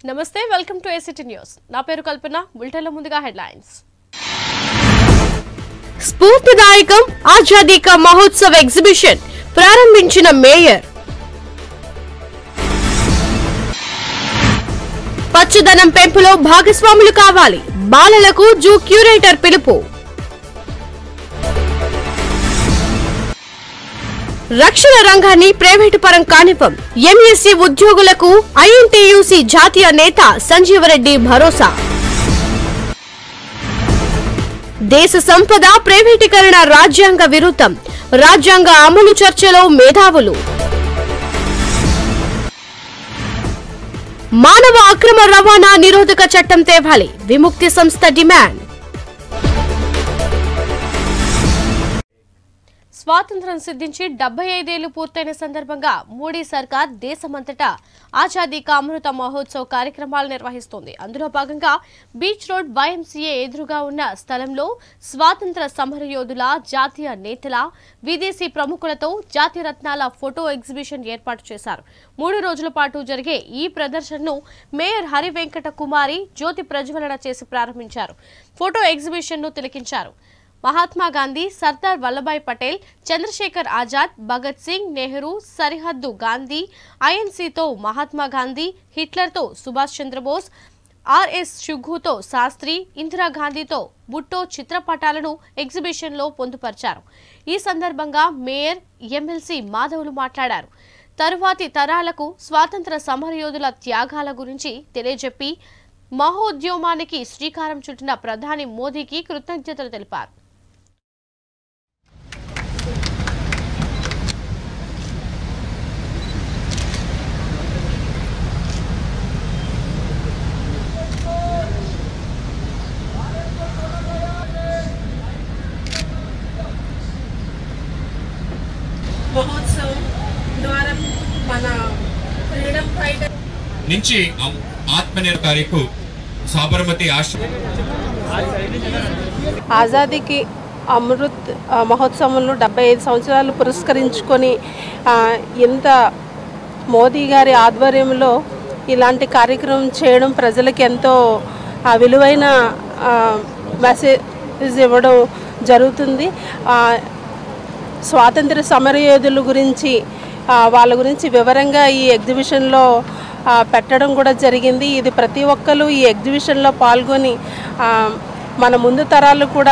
నమస్తే welcome to ACT news నా పేరు కల్పన బులెటిన్ల ముందుగా హెడ్లైన్స్ స్ఫూర్తిదాయకం ఆజాదీ కా మహోత్సవ్ ఎగ్జిబిషన్ ప్రారంభించిన మేయర్ పచ్చదనం పెంపులో భాగస్వాములు కావాలి బాలలకు జూ క్యూరేటర్ పిలుపు రక్షణ రంగాన్ని ప్రైవేటు పరం కానివ్వం ఎంఎస్సీ ఉద్యోగులకు ఐఎన్టీయూసీ జాతీయ నేత సంజీవరెడ్డి భరోసా దేశ సంపద ప్రైవేటీకరణ రాజ్యాంగ విరుద్ధం రాజ్యాంగ అమలు చర్చలో మేధావులు మానవ అక్రమ రవాణా నిరోధక చట్టం తేవాలి విముక్తి సంస్థ డిమాండ్ స్వాతంత్రం సిద్ధించి డెబ్బై ఐదేళ్లు పూర్తయిన సందర్భంగా మోడీ సర్కార్ దేశమంతటా ఆజాదీ కా అమృత మహోత్సవ్ కార్యక్రమాలు నిర్వహిస్తోంది అందులో భాగంగా బీచ్ రోడ్ వైఎంసీఏ ఎదురుగా ఉన్న స్థలంలో స్వాతంత్ర సమరయోధుల జాతీయ నేతల విదేశీ ప్రముఖులతో జాతీయ రత్నాల ఫోటో ఎగ్జిబిషన్ ఏర్పాటు చేశారు మూడు రోజుల పాటు జరిగే ఈ ప్రదర్శనను మేయర్ హరి వెంకట కుమారి జ్యోతి ప్రజ్వలన చేసి ప్రారంభించారు ఫోటో ఎగ్జిబిషన్ ను తిలకించారు మహాత్మా గాంధీ సర్దార్ వల్లభాయ్ పటేల్ చంద్రశేఖర్ ఆజాద్ భగత్ సింగ్ నెహ్రూ సరిహద్దు గాంధీ ఐఎన్సీతో మహాత్మా గాంధీ హిట్లర్తో సుభాష్ చంద్రబోస్ ఆర్ఎస్ షుఘుతో శాస్త్రి ఇందిరాగాంధీతో బుట్టో చిత్రపటాలను ఎగ్జిబిషన్లో పొందుపరిచారు ఈ సందర్భంగా మేయర్ ఎమ్మెల్సీ మాధవులు మాట్లాడారు తరువాతి తరాలకు స్వాతంత్ర సమరయోధుల త్యాగాల గురించి తెలియజెప్పి మహోద్యమానికి శ్రీకారం చుట్టిన ప్రధాని మోదీకి కృతజ్ఞతలు తెలిపారు మహోత్సవం ద్వారా మన ఫ్రీడమ్ ఫైటర్ నుంచి ఆమ్- ఆత్మనిర్భర్ తారీఖు సాబర్మతి ఆశ్రమం ఆజాదీకి అమృత్ ఆ, మహోత్సవంలో డెబ్బై ఐదు సంవత్సరాలు పురస్కరించుకొని ఆ, ఇంత మోదీ గారి ఆధ్వర్యంలో ఇలాంటి కార్యక్రమం చేయడం ప్రజలకు ఎంతో ఆ, విలువైన ఆ, మెసేజ్ ఇవ్వడం జరుగుతుంది ఆ, స్వాతంత్ర సమరయోధుల గురించి ఆ, వాళ్ళ గురించి వివరంగా ఈ ఎగ్జిబిషన్లో ఆ, పెట్టడం కూడా జరిగింది ఇది ప్రతి ఒక్కరు ఈ ఎగ్జిబిషన్లో పాల్గొని ఆ, మన ముందు తరాలు కూడా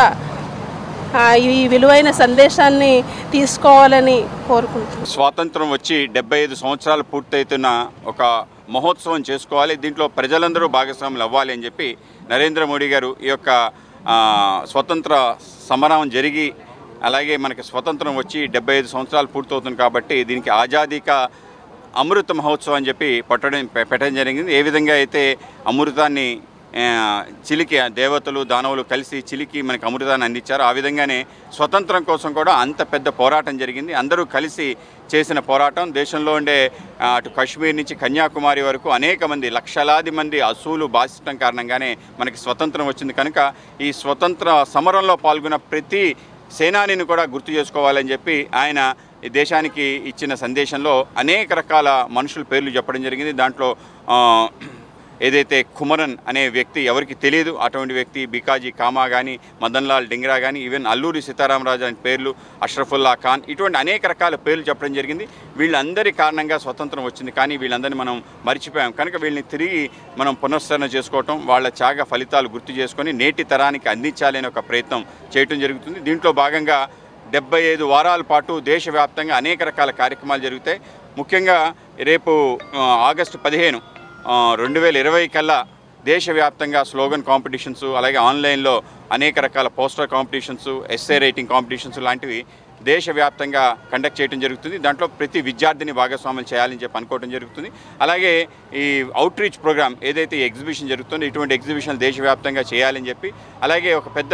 ఆ, ఈ విలువైన సందేశాన్ని తీసుకోవాలని కోరుకుంటున్నాను స్వాతంత్రం వచ్చి డెబ్బై ఐదు సంవత్సరాలు పూర్తవుతున్న ఒక మహోత్సవం చేసుకోవాలి దీంట్లో ప్రజలందరూ భాగస్వాములు అవ్వాలి అని చెప్పి నరేంద్ర మోడీ గారు ఈ యొక్క ఆ, స్వతంత్ర సమరం జరిగి అలాగే మనకి స్వతంత్రం వచ్చి డెబ్బై ఐదు సంవత్సరాలు పూర్తవుతుంది కాబట్టి దీనికి ఆజాదీక అమృత మహోత్సవం అని చెప్పి పట్టడం పె- పెట్టడం జరిగింది ఏ విధంగా అయితే అమృతాన్ని ఆ, చిలికి దేవతలు దానవులు కలిసి చిలికి మనకి అమృతాన్ని అందించారు ఆ విధంగానే స్వతంత్రం కోసం కూడా అంత పెద్ద పోరాటం జరిగింది అందరూ కలిసి చేసిన పోరాటం దేశంలో ఉండే ఆ, అటు కాశ్మీర్ నుంచి కన్యాకుమారి వరకు అనేక మంది లక్షలాది మంది అసూలు బాధించడం కారణంగానే మనకి స్వతంత్రం వచ్చింది కనుక ఈ స్వతంత్ర సమరంలో పాల్గొన్న ప్రతి సేనానిని కూడా గుర్తు చేసుకోవాలని చెప్పి ఆయన ఈ దేశానికి ఇచ్చిన సందేశంలో అనేక రకాల మనుషుల పేర్లు చెప్పడం జరిగింది దాంట్లో ఆ, ఏదైతే కుమరన్ అనే వ్యక్తి ఎవరికి తెలియదు అటువంటి వ్యక్తి బికాజీ కామా కానీ మదన్ లాల్ డింగ్రా కానీ ఈవెన్ అల్లూరి సీతారామరాజు అనే పేర్లు అష్రఫుల్లా ఖాన్ ఇటువంటి అనేక రకాల పేర్లు చెప్పడం జరిగింది వీళ్ళందరి కారణంగా స్వతంత్రం వచ్చింది కానీ వీళ్ళందరినీ మనం మర్చిపోయాం కనుక వీళ్ళని తిరిగి మనం పునఃశ్చరణ చేసుకోవటం వాళ్ళ త్యాగ ఫలితాలు గుర్తు చేసుకొని నేటి తరానికి అందించాలి అనే ఒక ప్రయత్నం చేయటం జరుగుతుంది దీంట్లో భాగంగా డెబ్బై ఐదు వారాల పాటు దేశవ్యాప్తంగా అనేక రకాల కార్యక్రమాలు జరుగుతాయి ముఖ్యంగా రేపు ఆ, ఆగస్టు పదిహేను రెండు వేల ఇరవై కల్లా దేశవ్యాప్తంగా స్లోగన్ కాంపిటీషన్స్ అలాగే ఆన్లైన్లో అనేక రకాల poster competitions essay writing competitions లాంటివి దేశవ్యాప్తంగా కండక్ట్ చేయడం జరుగుతుంది దాంట్లో ప్రతి విద్యార్థిని భాగస్వాములు చేయాలని చెప్పి అనుకోవడం జరుగుతుంది అలాగే ఈ అవుట్ రీచ్ ప్రోగ్రామ్ ఏదైతే ఈ ఎగ్జిబిషన్ జరుగుతుందో ఇటువంటి ఎగ్జిబిషన్ దేశవ్యాప్తంగా చేయాలని చెప్పి అలాగే ఒక పెద్ద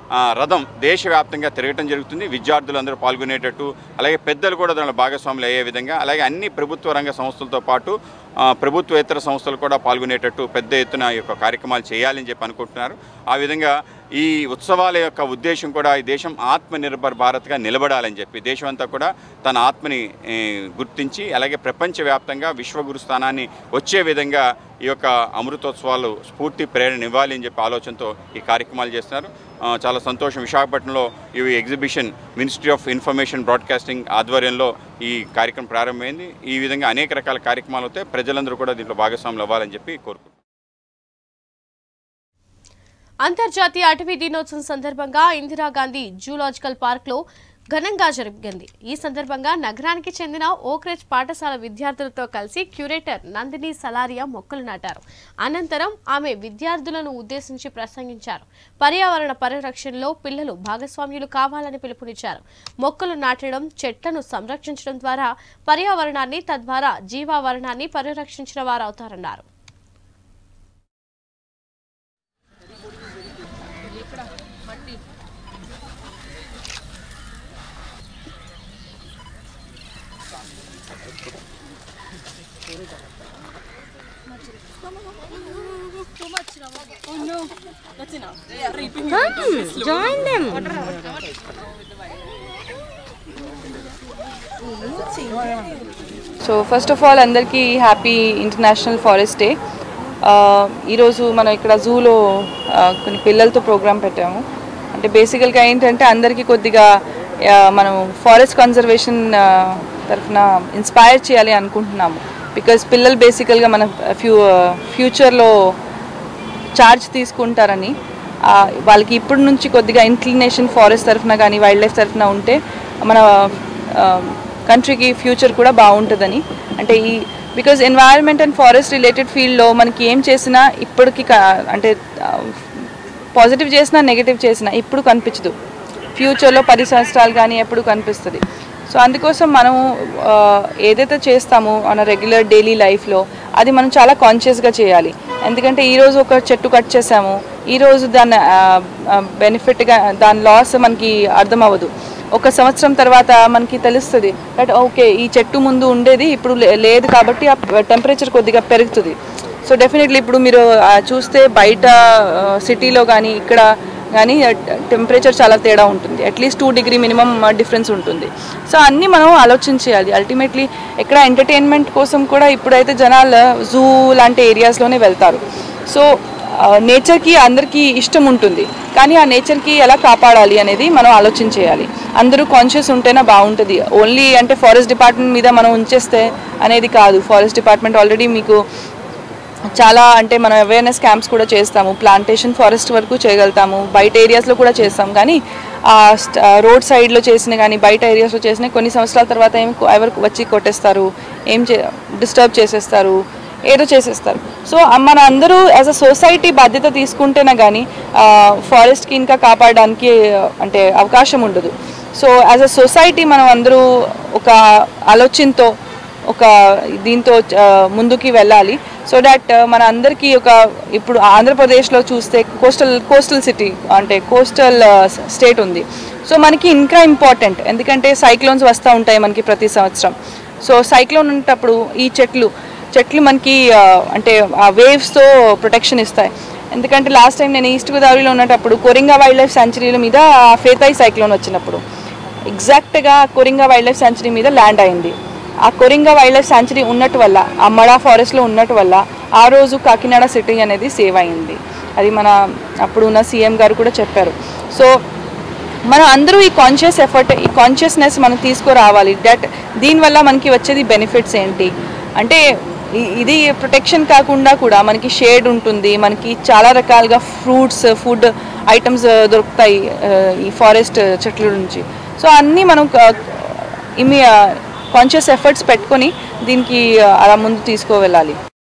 ఆ, రథం దేశవ్యాప్తంగా తిరగటం జరుగుతుంది విద్యార్థులు అందరూ పాల్గొనేటట్టు అలాగే పెద్దలు కూడా దానిలో భాగస్వాములు అయ్యే విధంగా అలాగే అన్ని ప్రభుత్వ రంగ సంస్థలతో పాటు ఆ, ప్రభుత్వేతర సంస్థలు కూడా పాల్గొనేటట్టు పెద్ద ఎత్తున ఈ యొక్క కార్యక్రమాలు చేయాలని చెప్పి అనుకుంటున్నారు ఆ విధంగా ఈ ఉత్సవాల యొక్క ఉద్దేశం కూడా ఈ దేశం ఆత్మనిర్భర్ భారత్గా నిలబడాలని చెప్పి దేశం అంతా కూడా తన ఆత్మని ఏ, గుర్తించి అలాగే ప్రపంచవ్యాప్తంగా విశ్వగురు స్థానాన్ని వచ్చే విధంగా ఈ యొక్క అమృతోత్సవాలు స్ఫూర్తి ప్రేరణ ఇవ్వాలి అని చెప్పి ఆలోచనతో ఈ కార్యక్రమాలు చేస్తున్నారు ఆ, చాలా సంతోషం విశాఖపట్నంలో ఈ exhibition ministry of information broadcasting ఆధ్వర్యంలో ఈ కార్యక్రమం ప్రారంభమైంది ఈ విధంగా అనేక రకాల కార్యక్రమాలు అవుతాయి ప్రజలందరూ కూడా దీంట్లో భాగస్వాములు అవ్వాలని చెప్పి కోరుకుంటున్నాను అంతర్జాతీయ అటవీ దినోత్సవం సందర్భంగా ఇందిరాగాంధీ జూలాజికల్ పార్క్ లో ఘనంగా జరిగింది ఈ సందర్భంగా నగరానికి చెందిన ఓక్రేజ్ పాఠశాల విద్యార్థులతో కలిసి క్యూరేటర్ నందిని సలారియా మొక్కలు నాటారు అనంతరం ఆమె విద్యార్థులను ఉద్దేశించి ప్రసంగించారు పర్యావరణ పరిరక్షణలో పిల్లలు భాగస్వామ్యులు కావాలని పిలుపునిచ్చారు మొక్కలు నాటడం చెట్లను సంరక్షించడం ద్వారా పర్యావరణాన్ని తద్వారా జీవావరణాన్ని పరిరక్షించిన వారవుతారన్నారు సో ఫస్ట్ ఆఫ్ ఆల్ అందరికీ హ్యాపీ ఇంటర్నేషనల్ ఫారెస్ట్ డే ఈరోజు మనం ఇక్కడ జూలో కొన్ని పిల్లలతో ప్రోగ్రామ్ పెట్టాము అంటే బేసికల్గా ఏంటంటే అందరికీ కొద్దిగా ఆ, మనం ఫారెస్ట్ కన్జర్వేషన్ తరఫున ఇన్స్పైర్ చేయాలి అనుకుంటున్నాము బికాజ్ పిల్లలు బేసికల్గా మన ఫ్యూ ఫ్యూచర్లో ఛార్జ్ తీసుకుంటారని ఆ, వాళ్ళకి ఇప్పటి నుంచి కొద్దిగా ఇంక్లినేషన్ ఫారెస్ట్ తరఫున కానీ వైల్డ్ లైఫ్ తరఫున ఉంటే మన కంట్రీకి ఫ్యూచర్ కూడా బాగుంటుందని అంటే ఈ because environment and forest related ఫీల్డ్లో మనకి ఏం చేసినా ఇప్పటికి క- అంటే పాజిటివ్ చేసినా నెగిటివ్ చేసినా ఇప్పుడు కనిపించదు ఫ్యూచర్లో పది సంవత్సరాలు కానీ ఎప్పుడు కనిపిస్తుంది సో అందుకోసం మనం ఆ, ఏదైతే చేస్తామో మన రెగ్యులర్ డైలీ లైఫ్లో అది మనం చాలా కాన్షియస్గా చేయాలి ఎందుకంటే ఈరోజు ఒక చెట్టు కట్ చేసాము ఈరోజు దాని బెనిఫిట్గా దాని లాస్ మనకి అర్థం అవ్వదు ఒక సంవత్సరం తర్వాత మనకి తెలుస్తుంది బట్ ఓకే ఈ చెట్టు ముందు ఉండేది ఇప్పుడు లే- లేదు కాబట్టి ఆ టెంపరేచర్ కొద్దిగా పెరుగుతుంది సో డెఫినెట్లీ ఇప్పుడు మీరు ఆ, చూస్తే బయట సిటీలో కానీ ఇక్కడ కానీ టెంపరేచర్ చాలా తేడా ఉంటుంది at least two degree minimum difference ఉంటుంది సో అన్నీ మనం ఆలోచించేయాలి అల్టిమేట్లీ ఎక్కడ ఎంటర్టైన్మెంట్ కోసం కూడా ఇప్పుడైతే జనాలు జూ లాంటి ఏరియాస్లోనే వెళ్తారు సో నేచర్కి అందరికీ ఇష్టం ఉంటుంది కానీ ఆ నేచర్కి ఎలా కాపాడాలి అనేది మనం ఆలోచించేయాలి అందరూ కాన్షియస్ ఉంటేనే బాగుంటుంది ఓన్లీ అంటే ఫారెస్ట్ డిపార్ట్మెంట్ మీద మనం ఉంచేస్తే అనేది కాదు ఫారెస్ట్ డిపార్ట్మెంట్ ఆల్రెడీ మీకు చాలా అంటే మనం అవేర్నెస్ క్యాంప్స్ కూడా చేస్తాము ప్లాంటేషన్ ఫారెస్ట్ వరకు చేయగలుగుతాము బయట ఏరియాస్లో కూడా చేస్తాం కానీ ఆ స్ట్- ఆ రోడ్ సైడ్లో చేసిన కానీ బయట ఏరియాస్లో చేసిన కొన్ని సంవత్సరాల తర్వాత ఏం ఎవరు వచ్చి కొట్టేస్తారు ఏం చే డిస్టర్బ్ చేసేస్తారు ఏదో చేసేస్తారు సో మన అందరూ యాజ్ అ సొసైటీ బాధ్యత తీసుకుంటేనే కానీ ఫారెస్ట్కి ఇంకా కాపాడడానికి అంటే అవకాశం ఉండదు సో యాజ్ అ సొసైటీ మనం అందరూ ఒక ఆలోచనతో ఒక దీంతో ఆ, ముందుకి వెళ్ళాలి సో దట్ మన అందరికీ ఒక ఇప్పుడు ఆంధ్రప్రదేశ్లో చూస్తే కోస్టల్ కోస్టల్ సిటీ అంటే కోస్టల్ స్టేట్ ఉంది సో మనకి ఇంకా ఇంపార్టెంట్ ఎందుకంటే సైక్లోన్స్ వస్తూ ఉంటాయి మనకి ప్రతి సంవత్సరం సో సైక్లోన్ ఉన్నప్పుడు ఈ చెట్లు చెట్లు మనకి ఆ, అంటే ఆ వేవ్స్తో ప్రొటెక్షన్ ఇస్తాయి ఎందుకంటే లాస్ట్ టైం నేను ఈస్ట్ గోదావరిలో ఉన్నప్పుడు కొరింగా వైల్డ్ లైఫ్ సాంచురీల మీద ఫేతాయి సైక్లోన్ వచ్చినప్పుడు ఎగ్జాక్ట్గా కొరింగా వైల్డ్ లైఫ్ సాంచురీ మీద ల్యాండ్ అయింది ఆ కొరింగా వైల్డ్ లైఫ్ సాంచురీ ఉన్నట్టు వల్ల ఆ మడా ఫారెస్ట్లో ఉన్నట్టు వల్ల ఆ రోజు కాకినాడ సిటీ అనేది సేవ్ అయింది అది మన అప్పుడు ఉన్న సీఎం గారు కూడా చెప్పారు సో మనం అందరూ ఈ కాన్షియస్ ఎఫర్ట్ ఈ కాన్షియస్నెస్ మనం తీసుకురావాలి దట్ దీనివల్ల మనకి వచ్చేది బెనిఫిట్స్ ఏంటి అంటే ఇ- ఇది ప్రొటెక్షన్ కాకుండా కూడా మనకి షేడ్ ఉంటుంది మనకి చాలా రకాలుగా ఫ్రూట్స్ ఫుడ్ ఐటమ్స్ దొరుకుతాయి ఆ, ఈ ఫారెస్ట్ చెట్ల నుంచి సో అన్నీ మనం ఇమి కాన్షియస్ ఎఫర్ట్స్ పెట్టుకొని దీనికి ఆ, అలా ముందు తీసుకువెళ్ళాలి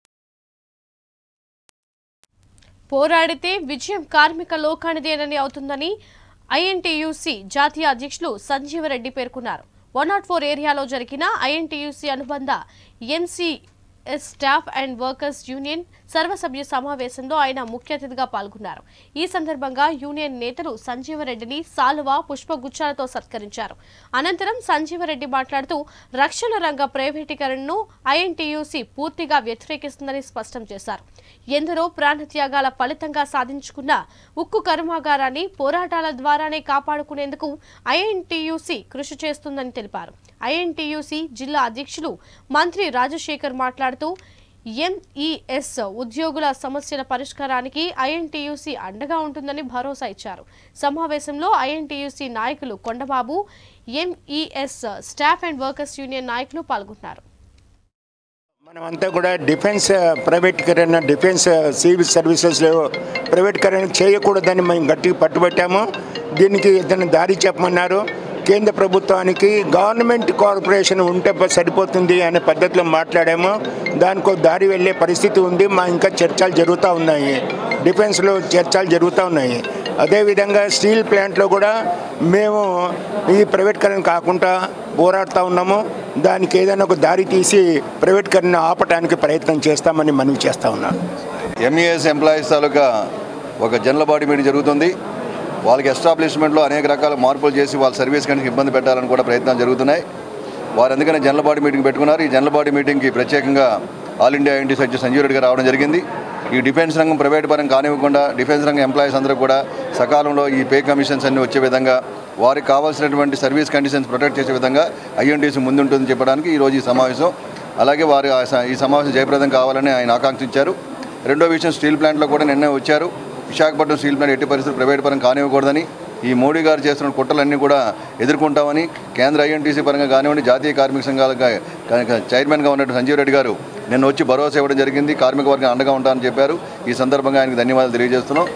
పోరాడితే విజయం కార్మిక లోకానిదేనని అవుతుందని ఐఎన్టీయూసీ జాతీయ అధ్యక్షులు సంజీవరెడ్డి పేర్కొన్నారు వన్ నాట్ ఫోర్ ఏరియాలో జరిగిన ఐఎన్టీయూసీ అనుబంధ MC MES staff and workers union సర్వసభ్య సమావేశంలో ఆయన ముఖ్య అతిథిగా పాల్గొన్నారు ఈ సందర్భంగా యూనియన్ నేతలు సంజీవరెడ్డిని సాలువ పుష్పగుచ్చాలతో సత్కరించారు అనంతరం సంజీవరెడ్డి మాట్లాడుతూ రక్షణ రంగ ప్రైవేటీకరణను ఐఎన్టీయూసీ పూర్తిగా వ్యతిరేకిస్తుందని స్పష్టం చేశారు ఎందరో ప్రాణత్యాగాల ఫలితంగా సాధించుకున్న ఉక్కు కర్మాగారాన్ని పోరాటాల ద్వారానే కాపాడుకునేందుకు ఐఎన్టీయూసీ కృషి చేస్తుందని తెలిపారు ఐఎన్టీయూసీ జిల్లా అధ్యక్షులు మంత్రి రాజశేఖర్ మాట్లాడుతూ ఎంఈఎస్ ఉద్యోగుల సమస్యల పరిష్కారానికి ఐఎన్టీయూసీ అండగా ఉంటుందని భరోసా ఇచ్చారు సమావేశంలో ఐఎన్టీయూసీ నాయకులు Kondababu MES staff and workers union నాయకులు పాల్గొన్నారు మనమంతా కూడా డిఫెన్స్ ప్రైవేటీకరణ డిఫెన్స్ సివిల్ సర్వీసెస్లో ప్రైవేటీకరణ చేయకూడదని మేము గట్టిగా పట్టుబట్టాము దీనికి ఇతను దారి చెప్పమన్నారు కేంద్ర ప్రభుత్వానికి గవర్నమెంట్ కార్పొరేషన్ ఉంటే ప- సరిపోతుంది అనే పద్ధతిలో మాట్లాడాము దానికి ఒక దారి వెళ్ళే పరిస్థితి ఉంది మా ఇంకా చర్చలు జరుగుతూ ఉన్నాయి డిఫెన్స్లో చర్చలు జరుగుతూ ఉన్నాయి అదేవిధంగా స్టీల్ ప్లాంట్లో కూడా మేము ఈ ప్రైవేట్కరణ కాకుండా పోరాడుతూ ఉన్నాము దానికి ఏదైనా ఒక దారి తీసి ప్రైవేట్కరణ ఆపటానికి ప్రయత్నం చేస్తామని మనవి చేస్తూ ఉన్నాను ఎంఈఎస్ ఎంప్లాయీస్ తాలూకా ఒక జనరల్ బాడీ మీటింగ్ జరుగుతుంది వాళ్ళకి ఎస్టాబ్లిష్మెంట్లో అనేక రకాల మార్పులు చేసి వాళ్ళ సర్వీస్ కనుక ఇబ్బంది పెట్టాలని కూడా ప్రయత్నాలు జరుగుతున్నాయి వారు అందుకనే జనరల్ బాడీ మీటింగ్ పెట్టుకున్నారు ఈ జనరల్ బాడీ మీటింగ్కి ప్రత్యేకంగా ఆల్ ఇండియా ఎన్టీ సచివ్ సంజీవ్ రెడ్డి గారు రావడం జరిగింది ఈ డిఫెన్స్ రంగం ప్రైవేట్ పరం కానివ్వకుండా డిఫెన్స్ రంగం ఎంప్లాయీస్ అందరూ కూడా సకాలంలో ఈ పే కమిషన్స్ అన్ని వచ్చే విధంగా వారికి కావాల్సినటువంటి సర్వీస్ కండిషన్స్ ప్రొటెక్ట్ చేసే విధంగా ఐఎన్టీసీ ముందుంటుందని చెప్పడానికి ఈరోజు ఈ సమావేశం అలాగే వారు ఆ స- ఈ సమావేశం జయప్రదం కావాలని ఆయన ఆకాంక్షించారు రెండో విషయం స్టీల్ ప్లాంట్లో కూడా నిన్నే వచ్చారు విశాఖపట్నం స్టీల్ ప్లాంట్ ఎట్టి పరిస్థితులు ప్రైవేట్ పరం కానివ్వకూడదని ఈ మోడీ గారు చేస్తున్న కుట్రలన్నీ కూడా ఎదుర్కొంటామని కేంద్ర ఐఎన్టీసీ పరంగా కానివ్వండి జాతీయ కార్మిక సంఘాలుగా కా- చైర్మన్గా ఉన్నట్టు సంజీవ్ రెడ్డి గారు నిన్న వచ్చి భరోసా ఇవ్వడం జరిగింది కార్మిక వర్గం అండగా ఉంటామని చెప్పారు ఈ సందర్భంగా ఆయనకు ధన్యవాదాలు తెలియజేస్తున్నాం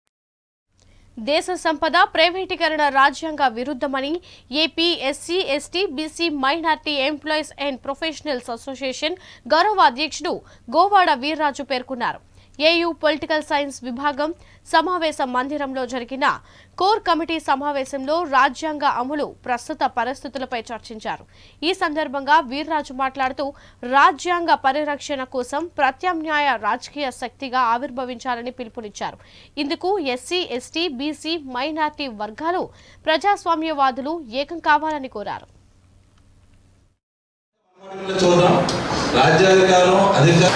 దేశ సంపద ప్రైవేటీకరణ రాజ్యాంగ విరుద్ధమని AP SC ST BC minority employees and professionals association గౌరవ అధ్యక్షుడు గోవాడ వీర్రాజు పేర్కొన్నారు ఏయూ పొలిటికల్ సైన్స్ విభాగం సమావేశ మందిరంలో జరిగిన కోర్ కమిటీ సమావేశంలో రాజ్యాంగ అమలు ప్రస్తుత పరిస్థితులపై చర్చించారు ఈ సందర్భంగా వీర్రాజు మాట్లాడుతూ రాజ్యాంగ పరిరక్షణ కోసం ప్రత్యామ్నాయ రాజకీయ శక్తిగా ఆవిర్భవించాలని పిలుపునిచ్చారు ఇందుకు ఎస్సీ ఎస్టీ బీసీ మైనార్టీ వర్గాలు ప్రజాస్వామ్యవాదులు ఏకం కావాలని కోరారు చూద్దాం రాజ్యాధికారం అధికారం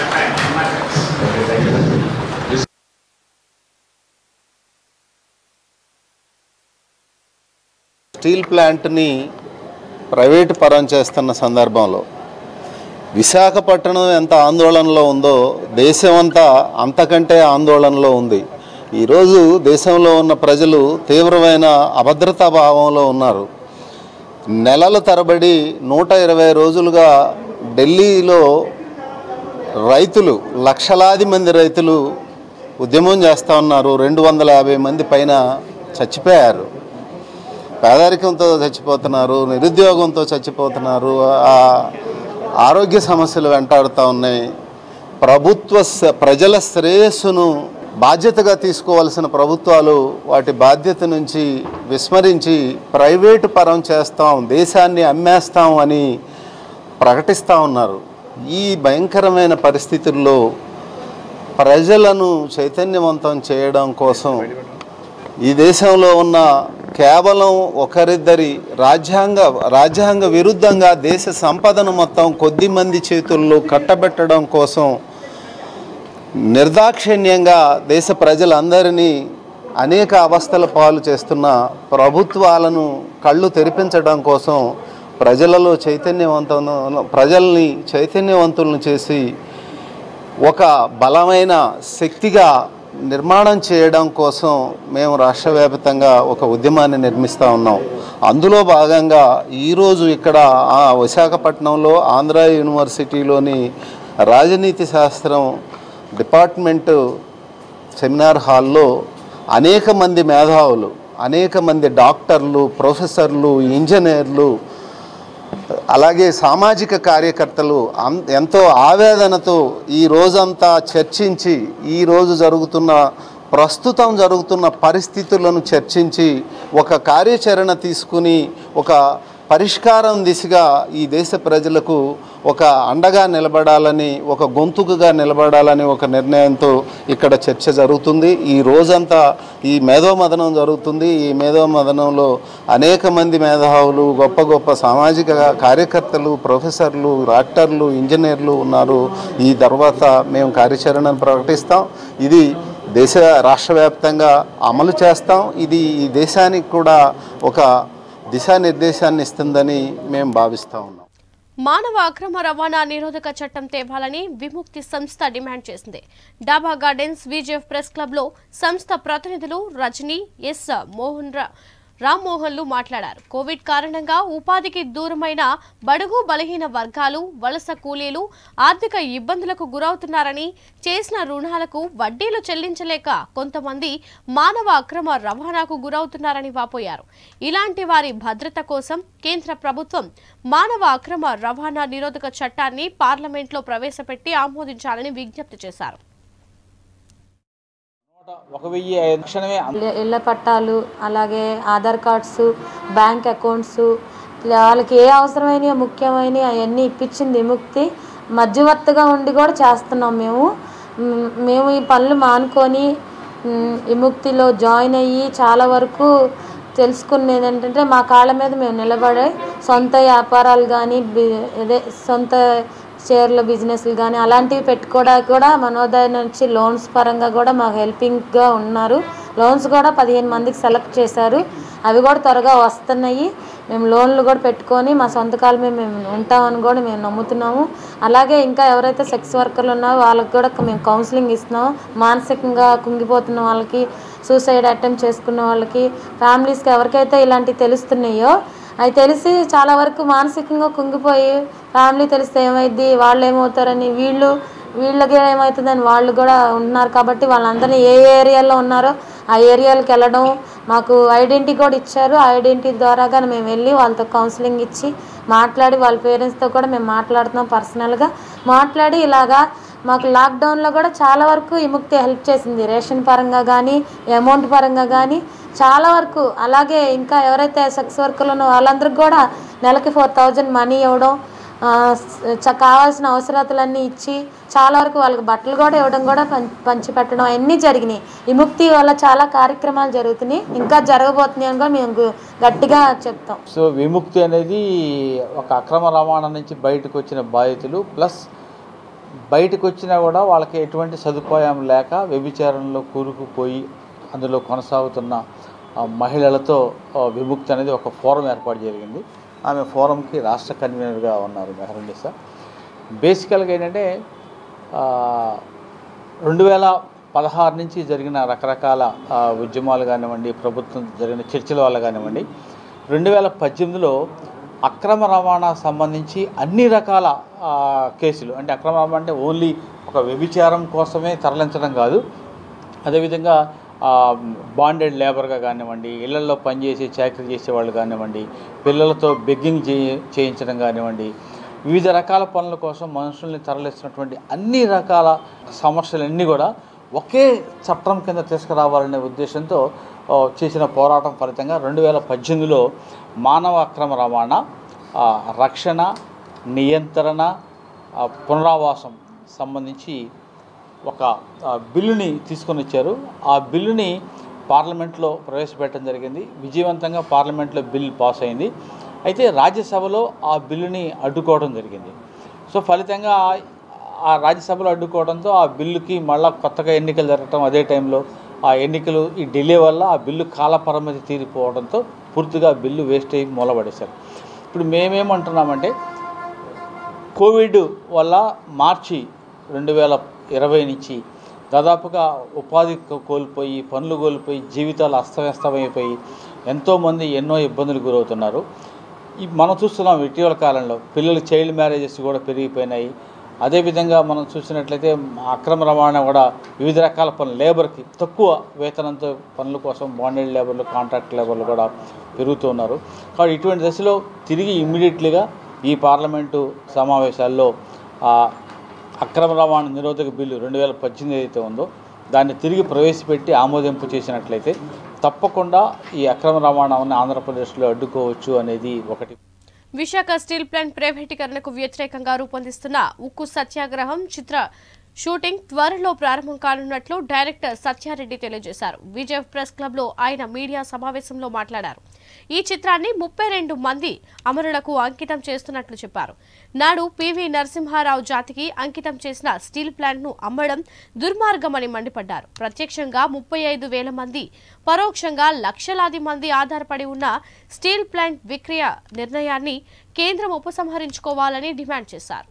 స్టీల్ ప్లాంట్ని ప్రైవేటు పరం చేస్తున్న సందర్భంలో విశాఖపట్నం ఎంత ఆందోళనలో ఉందో దేశమంతా అంతకంటే ఆందోళనలో ఉంది ఈరోజు దేశంలో ఉన్న ప్రజలు తీవ్రమైన అభద్రతా భావంలో ఉన్నారు నెలల తరబడి నూట ఇరవై రోజులుగా ఢిల్లీలో రైతులు లక్షలాది మంది రైతులు ఉద్యమం చేస్తూ ఉన్నారు రెండు వందల యాభై మంది పైన చచ్చిపోయారు పేదరికంతో చచ్చిపోతున్నారు నిరుద్యోగంతో చచ్చిపోతున్నారు ఆ ఆరోగ్య సమస్యలు వెంటాడుతూ ఉన్నాయి ప్రభుత్వ స- ప్రజల శ్రేయస్సును బాధ్యతగా తీసుకోవాల్సిన ప్రభుత్వాలు వాటి బాధ్యత నుంచి విస్మరించి ప్రైవేటు పరం చేస్తాం దేశాన్ని అమ్మేస్తాం అని ప్రకటిస్తూ ఉన్నారు ఈ భయంకరమైన పరిస్థితుల్లో ప్రజలను చైతన్యవంతం చేయడం కోసం ఈ దేశంలో ఉన్న కేవలం ఒకరిద్దరి రాజ్యాంగ రాజ్యాంగ విరుద్ధంగా దేశ సంపదను మొత్తం కొద్ది మంది చేతుల్లో కట్టబెట్టడం కోసం నిర్దాక్షిణ్యంగా దేశ ప్రజలందరినీ అనేక అవస్థల పాలు చేస్తున్న ప్రభుత్వాలను కళ్ళు తెరిపించడం కోసం ప్రజలలో చైతన్యవంతం ప్రజల్ని చైతన్యవంతులను చేసి ఒక బలమైన శక్తిగా నిర్మాణం చేయడం కోసం మేము రాష్ట్ర వ్యాప్తంగా ఒక ఉద్యమాన్ని నిర్మిస్తూ ఉన్నాం అందులో భాగంగా ఈరోజు ఇక్కడ ఆ విశాఖపట్నంలో ఆంధ్ర యూనివర్సిటీలోని రాజనీతి శాస్త్రం డిపార్ట్మెంటు సెమినార్ హాల్లో అనేక మంది మేధావులు అనేక మంది డాక్టర్లు ప్రొఫెసర్లు ఇంజనీర్లు అలాగే సామాజిక కార్యకర్తలు అం- ఎంతో ఆవేదనతో ఈ రోజంతా చర్చించి ఈ రోజు జరుగుతున్న ప్రస్తుతం జరుగుతున్న పరిస్థితులను చర్చించి ఒక కార్యాచరణ తీసుకుని ఒక పరిష్కారం దిశగా ఈ దేశ ప్రజలకు ఒక అండగా నిలబడాలని ఒక గొంతుకుగా నిలబడాలని ఒక నిర్ణయంతో ఇక్కడ చర్చ జరుగుతుంది ఈ రోజంతా ఈ మేధోమదనం జరుగుతుంది ఈ మేధోమదనంలో అనేక మంది మేధావులు గొప్ప గొప్ప సామాజిక కార్యకర్తలు ప్రొఫెసర్లు డాక్టర్లు ఇంజనీర్లు ఉన్నారు ఈ తర్వాత మేము కార్యాచరణను ప్రకటిస్తాం ఇది దేశ రాష్ట్ర వ్యాప్తంగా అమలు చేస్తాం ఇది ఈ దేశానికి కూడా ఒక దిశానిర్దేశాన్ని ఇస్తుందని మేము భావిస్తూ ఉన్నాం మానవ అక్రమ రవాణా నిరోధక చట్టం తేవాలని విముక్తి సంస్థ డిమాండ్ చేసింది డాబా గార్డెన్స్ విజేఎఫ్ ప్రెస్ క్లబ్ లో సంస్థ ప్రతినిధులు రజనీ ఎస్ మోహన్ రా రామ్మోహన్లు మాట్లాడారు కోవిడ్ కారణంగా ఉపాధికి దూరమైన బడుగు బలహీన వర్గాలు వలస కూలీలు ఆర్థిక ఇబ్బందులకు గురవుతున్నారని చేసిన రుణాలకు వడ్డీలు చెల్లించలేక కొంతమంది మానవ అక్రమ రవాణాకు గురవుతున్నారని వాపోయారు ఇలాంటి వారి భద్రత కోసం కేంద్ర ప్రభుత్వం మానవ అక్రమ రవాణా నిరోధక చట్టాన్ని పార్లమెంట్లో ప్రవేశపెట్టి ఆమోదించాలని విజ్ఞప్తి చేశారు ఒక వెయ్యి ఐదు క్షణమే ఇళ్ళ- ఇళ్ళ పట్టాలు అలాగే ఆధార్ కార్డ్స్ బ్యాంక్ అకౌంట్స్ వాళ్ళకి ఏ అవసరమైనవి ముఖ్యమైనవి అవన్నీ ఇప్పించింది విముక్తి మధ్యవర్తిగా ఉండి కూడా చేస్తున్నాం మేము మ్, మేము ఈ పనులు మానుకొని మ్, విముక్తిలో జాయిన్ అయ్యి చాలా వరకు తెలుసుకునేది ఏంటంటే మా కాళ్ళ మీద మేము నిలబడే సొంత వ్యాపారాలు కానీ అదే సొంత షేర్ల బిజినెస్లు కానీ అలాంటివి పెట్టుకోవడానికి కూడా మనోదయ నుంచి లోన్స్ పరంగా కూడా మాకు హెల్పింగ్గా ఉన్నారు లోన్స్ కూడా పదిహేను మందికి సెలెక్ట్ చేశారు అవి కూడా త్వరగా వస్తున్నాయి మేము లోన్లు కూడా పెట్టుకొని మా సొంత కాళ్ళ మీద మేము ఉంటామని కూడా మేము నమ్ముతున్నాము అలాగే ఇంకా ఎవరైతే సెక్స్ వర్కర్లు ఉన్నారో వాళ్ళకి కూడా మేము కౌన్సిలింగ్ ఇస్తున్నాము మానసికంగా కుంగిపోతున్న వాళ్ళకి సూసైడ్ అటెంప్ట్ చేసుకున్న వాళ్ళకి ఫ్యామిలీస్కి ఎవరికైతే ఇలాంటివి తెలుస్తున్నాయో అవి తెలిసి చాలా వరకు మానసికంగా కుంగిపోయి ఫ్యామిలీ తెలిస్తే ఏమైద్ది వాళ్ళు ఏమవుతారని వీళ్ళు వీళ్ళకి ఏమవుతుందని వాళ్ళు కూడా ఉన్నారు కాబట్టి వాళ్ళందరినీ ఏ ఏరియాలో ఉన్నారో ఆ ఏరియాలకు వెళ్ళడం మాకు ఐడెంటిటీ కూడా ఇచ్చారు ఆ ఐడెంటిటీ ద్వారాగా మేము వెళ్ళి వాళ్ళతో కౌన్సిలింగ్ ఇచ్చి మాట్లాడి వాళ్ళ పేరెంట్స్తో కూడా మేము మాట్లాడుతున్నాం పర్సనల్గా మాట్లాడి ఇలాగా మాకు లాక్డౌన్లో కూడా చాలా వరకు విముక్తి హెల్ప్ చేసింది రేషన్ పరంగా కానీ అమౌంట్ పరంగా కానీ చాలా వరకు అలాగే ఇంకా ఎవరైతే సెక్స్ వర్కర్లు ఉన్నో వాళ్ళందరికీ కూడా నెలకి ఫోర్ థౌజండ్ మనీ ఇవ్వడం ఆ, చ- కావాల్సిన అవసరాలన్నీ ఇచ్చి చాలా వరకు వాళ్ళకి బట్టలు కూడా ఇవ్వడం కూడా పం పంచిపెట్టడం అన్నీ జరిగినాయి విముక్తి వల్ల చాలా కార్యక్రమాలు జరుగుతున్నాయి ఇంకా జరగబోతున్నాయి అని కూడా మేము గు- గట్టిగా చెప్తాం సో విముక్తి అనేది ఒక అక్రమ రవాణా నుంచి బయటకు వచ్చిన బాధితులు ప్లస్ బయటకు వచ్చినా కూడా వాళ్ళకి ఎటువంటి సదుపాయం లేక వ్యభిచారంలో కూరుకుపోయి అందులో కొనసాగుతున్న ఆ, మహిళలతో ఆ, విముక్తి అనేది ఒక ఫోరం ఏర్పాటు జరిగింది ఆమె ఫోరంకి రాష్ట్ర కన్వీనర్గా ఉన్నారు మెహరునిసా బేసికల్గా ఏంటంటే ఆ, రెండు వేల పదహారు నుంచి జరిగిన రకరకాల ఆ, ఉద్యమాలు కానివ్వండి ప్రభుత్వం జరిగిన చర్చల వల్ల కానివ్వండి రెండు వేల పద్దెనిమిదిలో అక్రమ రవాణా సంబంధించి అన్ని రకాల ఆ, కేసులు అంటే అక్రమ రవాణా అంటే ఓన్లీ ఒక వ్యభిచారం కోసమే తరలించడం కాదు అదేవిధంగా బాండెడ్ లేబర్గా కానివ్వండి ఇళ్లలో పనిచేసి చాకరీ చేసేవాళ్ళు కానివ్వండి పిల్లలతో బెగ్గింగ్ చేయి చేయించడం కానివ్వండి వివిధ రకాల పనుల కోసం మనుషుల్ని తరలిస్తున్నటువంటి అన్ని రకాల సమస్యలన్నీ కూడా ఒకే చట్టం కింద తీసుకురావాలనే ఉద్దేశంతో ఆ, చేసిన పోరాటం ఫలితంగా రెండు వేల పద్దెనిమిదిలో మానవ అక్రమ రవాణా ఆ, రక్షణ నియంత్రణ ఆ, పునరావాసం సంబంధించి ఒక ఆ, బిల్లుని తీసుకొని వచ్చారు ఆ బిల్లుని పార్లమెంట్లో ప్రవేశపెట్టడం జరిగింది విజయవంతంగా పార్లమెంట్లో బిల్ పాస్ అయింది అయితే రాజ్యసభలో ఆ బిల్లుని అడ్డుకోవడం జరిగింది సో ఫలితంగా ఆ- ఆ రాజ్యసభలో అడ్డుకోవడంతో ఆ బిల్లుకి మళ్ళా కొత్తగా ఎన్నికలు జరగటం అదే టైంలో ఆ ఎన్నికలు ఈ డిలే వల్ల ఆ బిల్లు కాలపరిమితి తీరిపోవడంతో పూర్తిగా బిల్లు వేస్ట్ అయ్యి మూలపడేశారు ఇప్పుడు మేమేమంటున్నామంటే కోవిడ్ వల్ల మార్చి రెండు వేల ఇరవై నుంచి దాదాపుగా ఉపాధి కో- కోల్పోయి పనులు కోల్పోయి జీవితాలు అస్తవ్యస్తమైపోయి ఎంతోమంది ఎన్నో ఇబ్బందులు గురవుతున్నారు ఈ మనం చూస్తున్నాం ఇటీవల కాలంలో పిల్లలు చైల్డ్ మ్యారేజెస్ కూడా పెరిగిపోయినాయి అదేవిధంగా మనం చూసినట్లయితే అక్రమ రవాణా కూడా వివిధ రకాల పనులు లేబర్కి తక్కువ వేతనంతో పనుల కోసం బాండెడ్ లేబర్లు కాంట్రాక్ట్ లేబర్లు కూడా పెరుగుతున్నారు కాబట్టి ఇటువంటి దశలో తిరిగి ఇమ్మీడియట్లీగా ఈ పార్లమెంటు సమావేశాల్లో ఆ అక్రమ రవాణా నిరోధక బిల్లు రెండు వేల పద్దెనిమిది ఏదైతే ఉందో దాన్ని తిరిగి ప్రవేశపెట్టి ఆమోదింపు చేసినట్లయితే తప్పకుండా ఈ అక్రమ రవాణాన్ని ఆంధ్రప్రదేశ్లో అడ్డుకోవచ్చు అనేది ఒకటి విశాఖ స్టీల్ ప్లాంట్ ప్రైవేటీకరణకు వ్యతిరేకంగా రూపొందిస్తున్న ఉక్కు సత్యాగ్రహం చిత్ర షూటింగ్ త్వరలో ప్రారంభం కానున్నట్లు డైరెక్టర్ సత్యారెడ్డి తెలియజేశారు విజయ్ ప్రెస్ క్లబ్ లో ఆయన మీడియా సమావేశంలో మాట్లాడారు ఈ చిత్రాన్ని ముప్పై రెండు మంది అమరులకు అంకితం చేస్తున్నట్లు చెప్పారు నాడు పివి నరసింహారావు జాతికి అంకితం చేసిన స్టీల్ ప్లాంట్ ను అమ్మడం దుర్మార్గమని మండిపడ్డారు ప్రత్యక్షంగా ముప్పై ఐదు వేల మంది పరోక్షంగా లక్షలాది మంది ఆధారపడి ఉన్న స్టీల్ ప్లాంట్ విక్రయ నిర్ణయాన్ని కేంద్రం ఉపసంహరించుకోవాలని డిమాండ్ చేశారు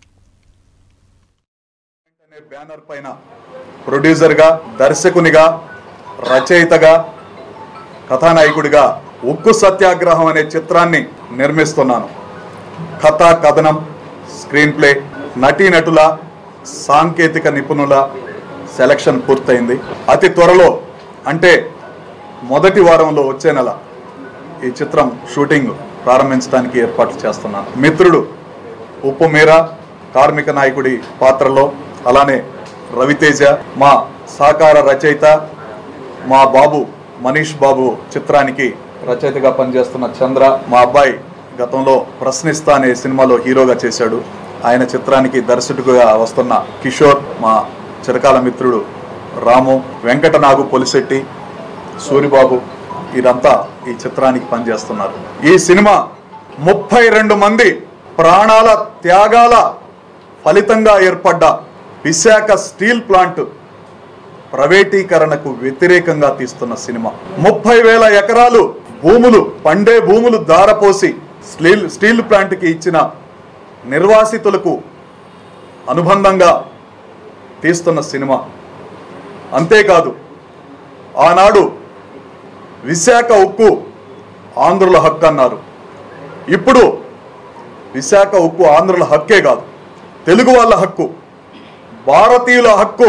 అనే బ్యానర్ పైన ప్రొడ్యూసర్గా దర్శకునిగా రచయితగా కథానాయకుడిగా ఉక్కు సత్యాగ్రహం అనే చిత్రాన్ని నిర్మిస్తున్నాను కథా కథనం స్క్రీన్ ప్లే నటీనటుల సాంకేతిక నిపుణుల సెలక్షన్ పూర్తయింది అతి త్వరలో అంటే మొదటి వారంలో వచ్చే నెల ఈ చిత్రం షూటింగ్ ప్రారంభించడానికి ఏర్పాట్లు చేస్తున్నాను మిత్రుడు ఉప్పు మీర కార్మిక నాయకుడి పాత్రలో అలానే రవితేజ మా సాకార రచయిత మా బాబు మనీష్ బాబు చిత్రానికి రచయితగా పనిచేస్తున్న చంద్ర మా అబ్బాయి గతంలో ప్రశ్నిస్తా అనే సినిమాలో హీరోగా చేశాడు ఆయన చిత్రానికి దర్శకుడిగా వస్తున్న కిషోర్ మా చిరకాల మిత్రుడు రాము వెంకటనాగు పొలిశెట్టి సూరిబాబు వీరంతా ఈ చిత్రానికి పనిచేస్తున్నారు ఈ సినిమా ముప్పై రెండు మంది ప్రాణాల త్యాగాల ఫలితంగా ఏర్పడ్డ విశాఖ స్టీల్ ప్లాంట్ ప్రైవేటీకరణకు వ్యతిరేకంగా తీస్తున్న సినిమా ముప్పై వేల ఎకరాలు భూములు పండే భూములు దారపోసి స్టీల్ స్టీల్ ప్లాంట్కి ఇచ్చిన నిర్వాసితులకు అనుబంధంగా తీస్తున్న సినిమా అంతేకాదు ఆనాడు విశాఖ ఉక్కు ఆంధ్రుల హక్కు అన్నారు ఇప్పుడు విశాఖ ఉక్కు ఆంధ్రుల హక్కే కాదు తెలుగు వాళ్ళ హక్కు భారతీయుల హక్కు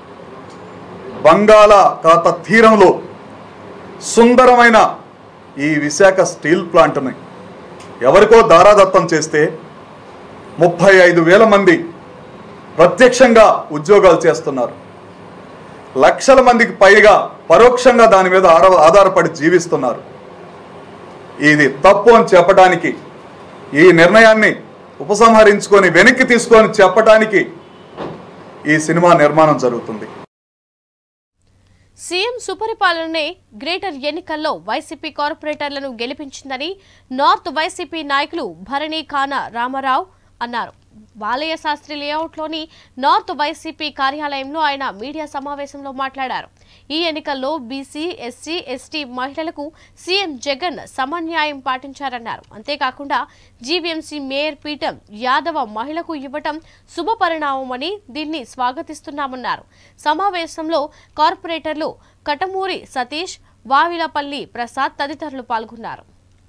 బంగాళాఖాత తీరంలో సుందరమైన ఈ విశాఖ స్టీల్ ప్లాంట్ని ఎవరికో దారాదత్తం చేస్తే ముప్పై ఐదు వేల మంది ప్రత్యక్షంగా ఉద్యోగాలు చేస్తున్నారు లక్షల మందికి పైగా పరోక్షంగా దాని మీద ఆర- ఆధారపడి జీవిస్తున్నారు ఇది తప్పు అని చెప్పడానికి ఈ నిర్ణయాన్ని ఉపసంహరించుకొని వెనక్కి తీసుకొని చెప్పడానికి ఈ సినిమా నిర్మాణం జరుగుతుంది సీఎం సుపరిపాలననే గ్రేటర్ ఎన్నికల్లో వైసీపీ కార్పొరేటర్లను గెలిపించిందని నార్త్ వైసీపీ నాయకులు భరణి ఖానా రామారావు అన్నారు బాలయ్య శాస్త్రి లేఅవుట్లోని నార్త్ వైసీపీ కార్యాలయంలో ఆయన మీడియా సమావేశంలో మాట్లాడారు ఈ ఎన్నికల్లో బీసీ ఎస్సీ ఎస్టీ మహిళలకు సీఎం జగన్ సమన్యాయం పాటించారన్నారు అంతేకాకుండా జీవీఎంసీ మేయర్ పీఠం యాదవ మహిళకు ఇవ్వటం శుభపరిణామమని దీన్ని స్వాగతిస్తున్నామన్నారు సమావేశంలో కార్పొరేటర్లు కటమూరి సతీష్ వావిలపల్లి ప్రసాద్ తదితరులు పాల్గొన్నారు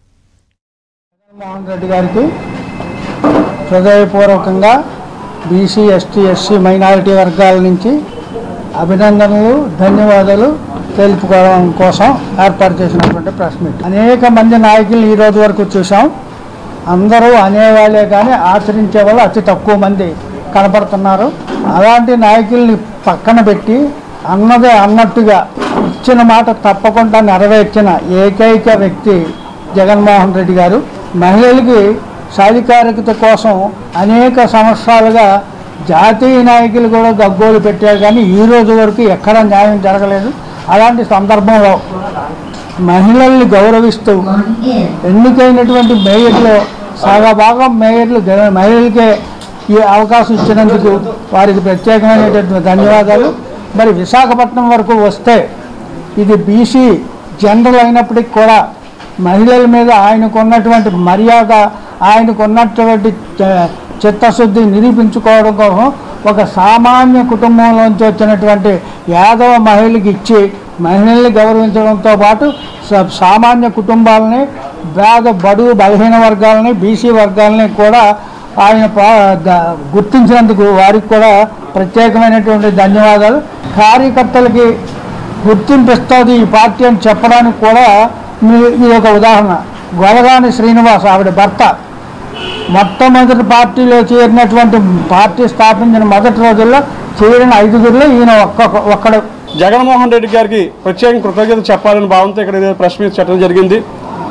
మోహన్ రెడ్డి గారికి హృదయపూర్వకంగా బీసీ ఎస్టీ ఎస్సీ మైనారిటీ వర్గాల నుంచి అభినందనలు ధన్యవాదాలు తెలుపుకోవడం కోసం ఏర్పాటు చేసినటువంటి ప్రెస్ మీట్ అనేక మంది నాయకులు ఈ రోజు వరకు చూసాం అందరూ అనేవాళ్ళే కానీ ఆచరించే వాళ్ళు అతి తక్కువ మంది కనపడుతున్నారు అలాంటి నాయకుల్ని పక్కన పెట్టి అన్నదే అన్నట్టుగా ఇచ్చిన మాట తప్పకుండా నెరవేర్చిన ఏకైక వ్యక్తి జగన్మోహన్ రెడ్డి గారు మహిళలకి సాధికారికత కోసం అనేక సంవత్సరాలుగా జాతీయ నాయకులు కూడా గగ్గోలు పెట్టారు కానీ ఈ రోజు వరకు ఎక్కడ న్యాయం జరగలేదు అలాంటి సందర్భంలో మహిళల్ని గౌరవిస్తూ ఎన్నికైనటువంటి మేయర్లో సగా భాగం మేయర్లు జగ- మహిళలకే ఈ అవకాశం ఇచ్చినందుకు వారికి ప్రత్యేకమైనటువంటి ధన్యవాదాలు మరి విశాఖపట్నం వరకు వస్తే ఇది బీసీ జనరల్ అయినప్పటికీ కూడా మహిళల మీద ఆయనకు ఉన్నటువంటి మర్యాద ఆయనకు ఉన్నటువంటి చ- చిత్తశుద్ధి నిరూపించుకోవడం కోసం ఒక సామాన్య కుటుంబంలోంచి వచ్చినటువంటి యాదవ మహిళకి ఇచ్చి మహిళల్ని గౌరవించడంతో పాటు స- సామాన్య కుటుంబాలని పేద బడుగు బలహీన వర్గాలని బీసీ వర్గాలని కూడా ఆయన పా- ద- గుర్తించినందుకు వారికి కూడా ప్రత్యేకమైనటువంటి ధన్యవాదాలు కార్యకర్తలకి గుర్తింపిస్తుంది ఈ పార్టీ అని చెప్పడానికి కూడా మీ- ఇది ఒక ఉదాహరణ గొలగాని శ్రీనివాస్ ఆవిడ భర్త మొట్టమొదటి పార్టీలో చేరినటువంటి పార్టీ స్థాపించిన మొదటి రోజుల్లో చేరిన ఐదుగురిలో ఈయన ఒక్క ఒక్కడు జగన్మోహన్ రెడ్డి గారికి ప్రత్యేక కృతజ్ఞత చెప్పాలని భావంతో ఇక్కడ ఏదో ప్రెస్ మీట్ చెప్పడం జరిగింది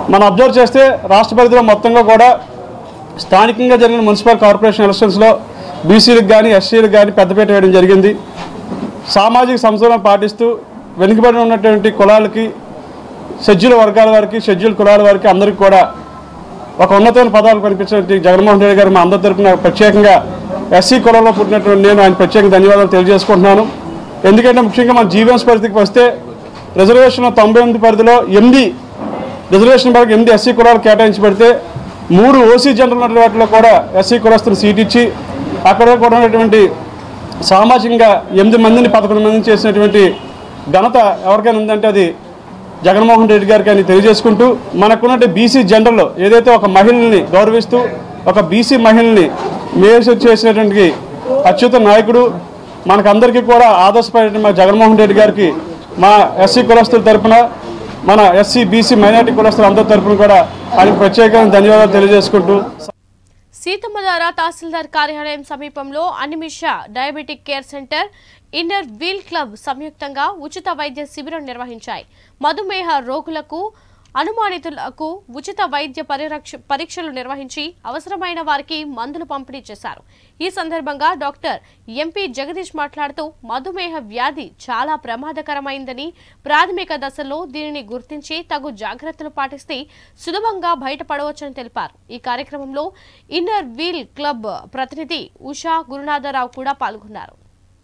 మనం అబ్జర్వ్ చేస్తే రాష్ట్ర పరిధిలో మొత్తంగా కూడా స్థానికంగా జరిగిన మున్సిపల్ కార్పొరేషన్ ఎలక్షన్స్లో బీసీలకు కానీ ఎస్సీలకు కానీ పెద్దపీట వేయడం జరిగింది సామాజిక సంస్థలను పాటిస్తూ వెనుకబడి ఉన్నటువంటి కులాలకి షెడ్యూల్ వర్గాల వారికి షెడ్యూల్ కులాల వారికి అందరికీ కూడా ఒక ఉన్నతమైన పదాలు కనిపించినటువంటి జగన్మోహన్ రెడ్డి గారు మా అందరి తరపున ప్రత్యేకంగా ఎస్సీ కులంలో పుట్టినటువంటి నేను ఆయన ప్రత్యేక ధన్యవాదాలు తెలియజేసుకుంటున్నాను ఎందుకంటే ముఖ్యంగా మన జీవన్స్ పరిధికి వస్తే రిజర్వేషన్ తొంభై ఎనిమిది పరిధిలో ఎనిమిది రిజర్వేషన్ వరకు ఎనిమిది ఎస్సీ కులాలు కేటాయించబడితే మూడు ఓసీ జనరల్ ఉన్నటువంటి వాటిలో కూడా ఎస్సీ కులస్తులు సీట్ ఇచ్చి అక్కడ కూడా ఉన్నటువంటి సామాజికంగా ఎనిమిది మందిని పదకొండు మందిని చేసినటువంటి ఘనత ఎవరికైనా ఉందంటే అది జగన్మోహన్ రెడ్డి గారికి అని తెలియజేసుకుంటూ మనకున్నట్టు బీసీ జెండర్లో ఏదైతే ఒక మహిళని గౌరవిస్తూ ఒక బీసీ మహిళని మేయర్ చేసినటువంటి అత్యుత నాయకుడు మనకందరికీ కూడా ఆదర్శపడిన మా జగన్మోహన్ రెడ్డి గారికి మా ఎస్సీ కులస్తుల తరపున మన ఎస్సీ బీసీ మైనార్టీ కులస్తుల అందరి తరపున కూడా ఆయనకు ప్రత్యేకమైన ధన్యవాదాలు తెలియజేసుకుంటూ సీతమ్మధార తహసీల్దార్ కార్యాలయం సమీపంలో Animisha diabetic care centre inner wheel club సంయుక్తంగా ఉచిత వైద్య శిబిరం నిర్వహించాయి మధుమేహ రోగులకు అనుమానితులకు ఉచిత వైద్య పరిరక్ష పరీక్షలు నిర్వహించి అవసరమైన వారికి మందులు పంపిణీ చేశారు ఈ సందర్భంగా డాక్టర్ ఎంపీ జగదీష్ మాట్లాడుతూ మధుమేహ వ్యాధి చాలా ప్రమాదకరమైందని ప్రాథమిక దశలో దీనిని గుర్తించి తగు జాగ్రత్తలు పాటిస్తే సులభంగా బయటపడవచ్చని తెలిపారు ఈ కార్యక్రమంలో ఇన్నర్ వీల్ క్లబ్ ప్రతినిధి ఉషా గురునాథరావు కూడా పాల్గొన్నారు